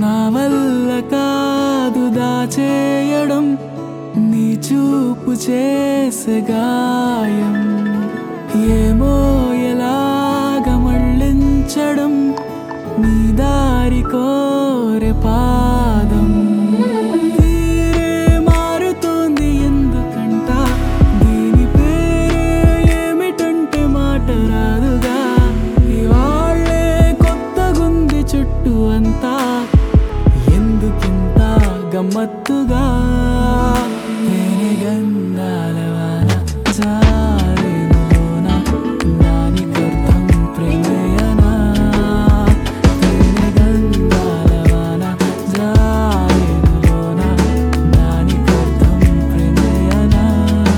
నా వల్ల కాదు దాచేయడం నీ చూపు చేసే గాయం ఏమో ఎలాగ మళ్ళించడం నీ దారి కోరె పాదం తీరే మారుతోంది ఎందుకంట దీని పేరే ఏమిటంటే మాట రాదుగా ఇవాళ్ళే కొత్తగుంది చుట్టూ అంతా ఎందుకింత గమ్మత్తుగా తేనె గంధాల వాన జారేనులోన దానికర్థం ప్రేమయనా తేనె గంధాల వాన జారేనులోన దానికర్థం ప్రేమయనా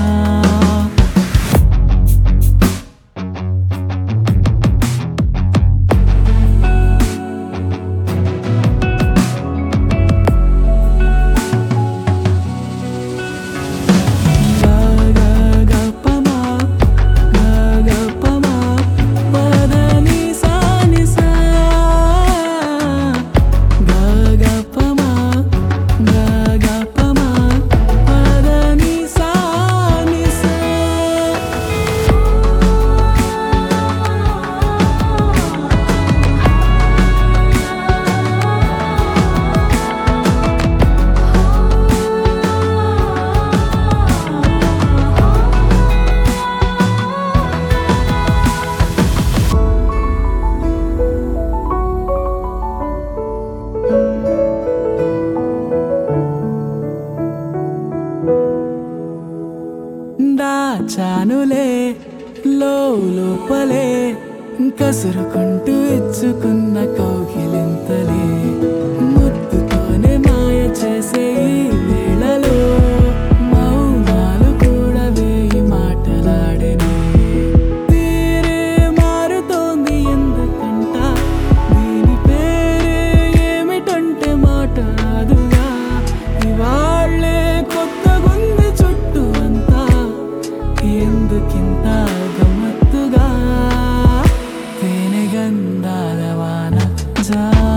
దాచానులే లో లోపలే కసురుకుంటూ ఇచ్చుకున్న కౌగిలింతలే ముద్దుతోనే మాయ చేసే ఈ వేళలో మౌనాలు కూడా వేయి మాటలాడనే తీరే మారుతోంది ఎందుకంట దీని పేరే ఏమిటంటే మాట రాదుగా ఇవాళ్ళే కొత్తగుంది చుట్టూ అంతా ఎందుకింత గమ్మత్తుగా తేనె గంధాల వాన జా